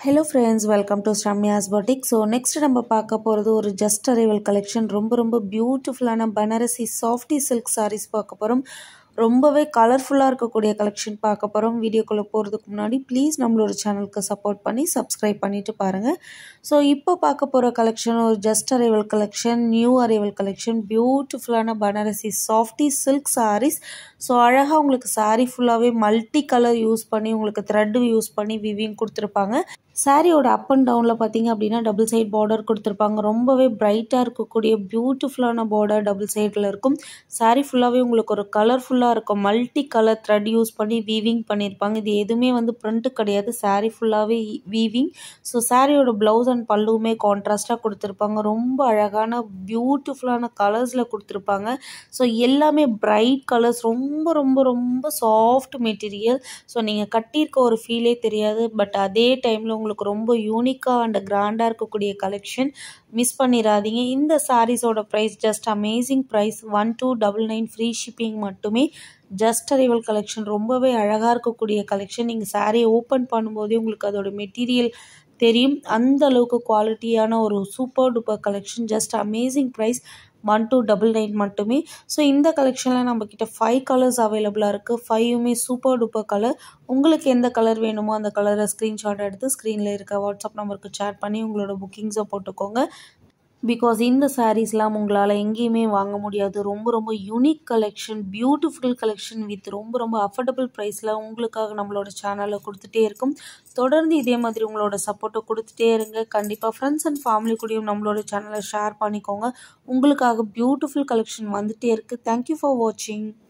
hello friends welcome to Sramya's boutique so next நம்ம பார்க்க போகிறது ஒரு ஜஸ்ட் அரைவல் கலெக்ஷன் ரொம்ப ரொம்ப பியூட்டிஃபுல்லான பனாரசி சாஃப்டி சில்க் சாரீஸ் பார்க்க போகிறோம் ரொம்பவே கலர்ஃபுல்லாக இருக்கக்கூடிய கலெக்ஷன் பார்க்க போகிறோம் வீடியோக்குள்ளே போகிறதுக்கு முன்னாடி ப்ளீஸ் நம்மளோட சேனலுக்கு சப்போர்ட் பண்ணி சப்ஸ்கிரைப் பண்ணிவிட்டு பாருங்கள் ஸோ இப்போ பார்க்க போகிற கலெக்ஷன் ஒரு just arrival collection new arrival collection பியூட்டிஃபுல்லான Banarasi softy silk saris so அழகாக உங்களுக்கு சாரீ ஃபுல்லாகவே மல்டி கலர் யூஸ் பண்ணி உங்களுக்கு த்ரெட்டு யூஸ் பண்ணி விவிங் கொடுத்துருப்பாங்க சாரியோட அப் அண்ட் டவுனில் பார்த்தீங்க அப்படின்னா டபுள் சைட் பார்டர் கொடுத்துருப்பாங்க ரொம்பவே பிரைட்டாக இருக்கக்கூடிய பியூட்டிஃபுல்லான பார்டர் டபுள் சைடில் இருக்கும் சாரீ ஃபுல்லாகவே உங்களுக்கு ஒரு கலர்ஃபுல்லாக இருக்கும் மல்டி கலர் த்ரெட் யூஸ் பண்ணி வீவிங் பண்ணியிருப்பாங்க இது எதுவுமே வந்து பிரிண்ட்டு கிடையாது சாரீ ஃபுல்லாகவே வீவிங் ஸோ சாரியோட ப்ளவுஸ் அண்ட் பல்லுவுமே கான்ட்ராஸ்ட்டாக கொடுத்துருப்பாங்க ரொம்ப அழகான பியூட்டிஃபுல்லான கலர்ஸில் கொடுத்துருப்பாங்க ஸோ எல்லாமே பிரைட் கலர்ஸ் ரொம்ப ரொம்ப ரொம்ப சாஃப்ட் மெட்டீரியல் ஸோ நீங்கள் கட்டியிருக்க ஒரு ஃபீலே தெரியாது பட் அதே டைமில் உங்களுக்கு ரொம்ப யூனிக்காக அண்ட் கிராண்டாக இருக்கக்கூடிய கலெக்ஷன் மிஸ் பண்ணிடாதீங்க இந்த சாரீஸோட price just amazing price one two double nine free shipping மட்டுமே ஜஸ்ட் அரைவல் கலெக்ஷன் ரொம்பவே அழகாக இருக்கக்கூடிய கலெக்ஷன் நீங்கள் சாரியை ஓப்பன் பண்ணும்போதே உங்களுக்கு அதோட மெட்டீரியல் தெரியும் அந்த அளவுக்கு குவாலிட்டியான ஒரு super duper collection just amazing price one two double nine மட்டுமே ஸோ இந்த கலெக்ஷனில் நம்மக்கிட்ட ஃபைவ் கலர்ஸ் அவைலபிளாக இருக்குது ஃபைவுமே சூப்பர் டூப்பர் கலர் உங்களுக்கு எந்த கலர் வேணுமோ அந்த கலரை ஸ்க்ரீன்ஷாட் எடுத்து ஸ்க்ரீனில் இருக்க வாட்ஸ்அப் நம்பருக்கு சேட் பண்ணி உங்களோட புக்கிங்ஸை போட்டுக்கோங்க பிகாஸ் இந்த சாரீஸ்லாம் உங்களால் எங்கேயுமே வாங்க முடியாது ரொம்ப ரொம்ப unique collection beautiful collection with ரொம்ப ரொம்ப அஃபோர்டபுள் ப்ரைஸில் உங்களுக்காக நம்மளோட சேனலில் கொடுத்துட்டே இருக்கும் தொடர்ந்து இதே மாதிரி உங்களோட சப்போர்ட்டை கொடுத்துட்டே இருங்க கண்டிப்பாக ஃப்ரெண்ட்ஸ் அண்ட் ஃபேமிலி கூடயும் நம்மளோட சேனலை ஷேர் பண்ணிக்கோங்க உங்களுக்காக பியூட்டிஃபுல் கலெக்ஷன் வந்துகிட்டே இருக்குது தேங்க்யூ ஃபார் வாட்சிங்